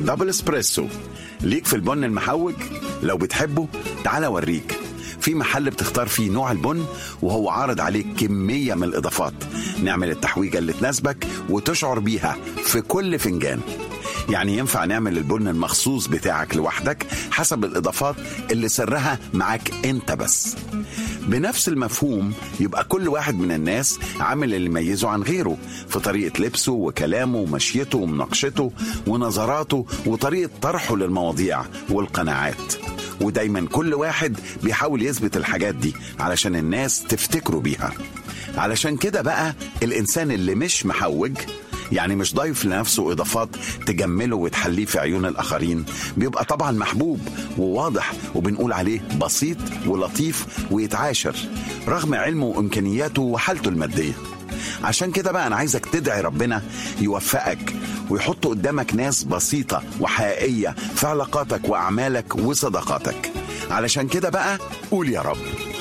دبل اسبريسو ليك في البن المحوج لو بتحبه تعال اوريك في محل بتختار فيه نوع البن وهو عارض عليك كمية من الإضافات نعمل التحويجة اللي تناسبك وتشعر بيها في كل فنجان يعني ينفع نعمل البن المخصوص بتاعك لوحدك حسب الإضافات اللي سرها معاك أنت بس بنفس المفهوم يبقى كل واحد من الناس عامل اللي يميزه عن غيره في طريقة لبسه وكلامه ومشيته ومناقشته ونظراته وطريقة طرحه للمواضيع والقناعات ودايما كل واحد بيحاول يثبت الحاجات دي علشان الناس تفتكروا بيها علشان كده بقى الإنسان اللي مش محوج يعني مش ضايف لنفسه إضافات تجمله وتحليه في عيون الآخرين بيبقى طبعا محبوب وواضح وبنقول عليه بسيط ولطيف ويتعاشر رغم علمه وإمكانياته وحالته المادية عشان كده بقى أنا عايزك تدعي ربنا يوفقك ويحط قدامك ناس بسيطة وحقيقية في علاقاتك وأعمالك وصداقاتك علشان كده بقى قول يا رب